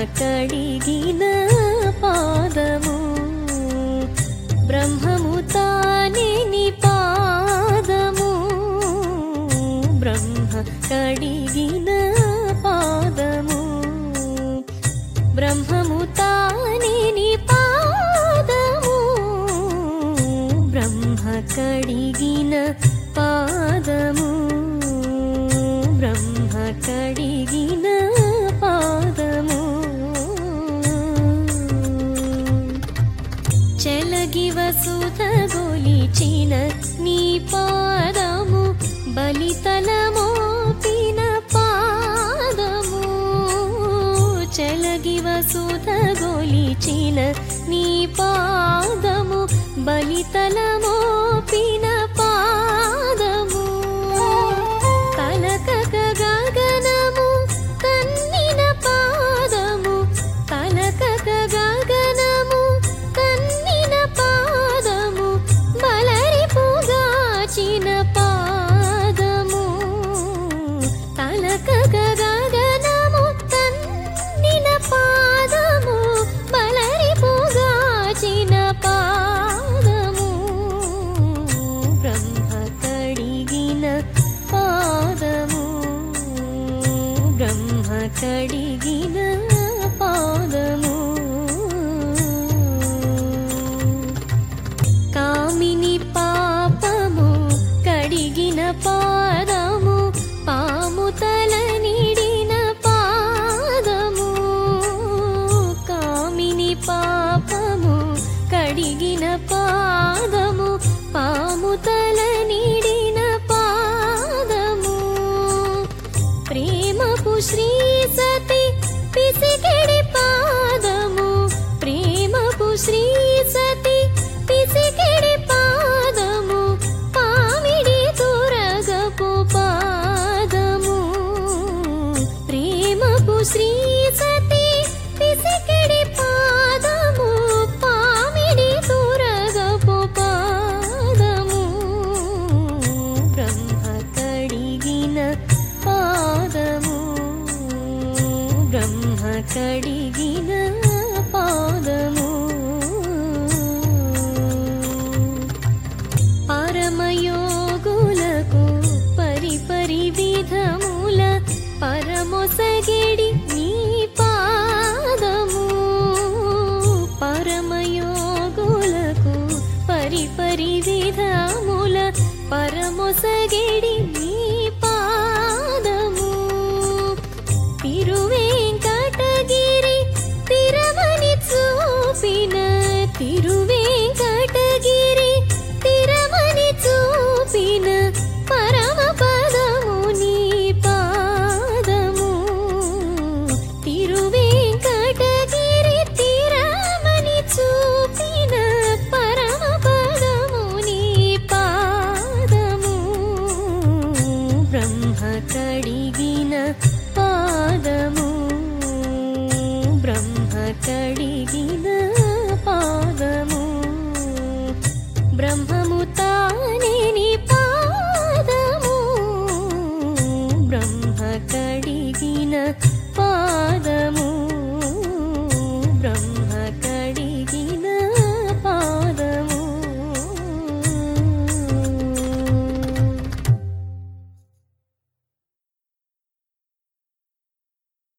కడిగిన పాదము బ్రహ్మము తానే నీ పాదము బ్రహ్మ కడిగిన పాదము బ్రహ్మము తానే నీ పాదము బ్రహ్మ కడిగిన పాదము బ్రహ్మ కడిగిన పాదము చెలగి వసుధ గొలిచిన నీ పాదము బలితల మోపిన పాదము చెలగి వసుధ గొలిచిన నీ పాదము బలితల మోపిన పాదము కలకక గగనము కన్నిన పాదము కలకక గగనము కన్నిన పాదము బలరిపుగాచిన పాదము కలకక గగనము కన్నిన పాదము బలరిపుగాచిన పాదము బ్రహ్మ కడిగిన పాదము బ్రహ్మ కడిగిన పాదము కామిని పాపము కడిగిన పాదము పాము తల నిడిన పాదము కామిని పాపము కడిగిన పాదము పాము తల నిడిన పాదము ప్రేమపు శ్రీ సతి పిసికెడి పాదము ప్రేమపు శ్రీ సతి పిసికెడి పాదము పామిడి తురగపు పాదము ప్రేమపు శ్రీ సతి పిసికెడి పాదము పామిడి తురగపు పాదము బ్రహ్మ కడిగిన పాదము బ్రహ్మ కడిగిన పాదము పరమయోగులకు పరిపరి విధముల పరమొసగిడి నీ పాదము పరమయోగులకు పరిపరి విధముల పరమొసగిడి నీ పాదము తిరువేంకటగిరి తిరమని చూపిన తిరువేంకటగిరి తిరమని చూపిన పరమ పదము నీ పాదము తిరువేంకటగిరి తిరమని చూపిన పరమ పదము నీ పాదము బ్రహ్మ కడిగిన పాదము బ్రహ్మ కడిగిన పాదము బ్రహ్మము తానే నీ పాదము బ్రహ్మ కడిగిన పాదము బ్రహ్మ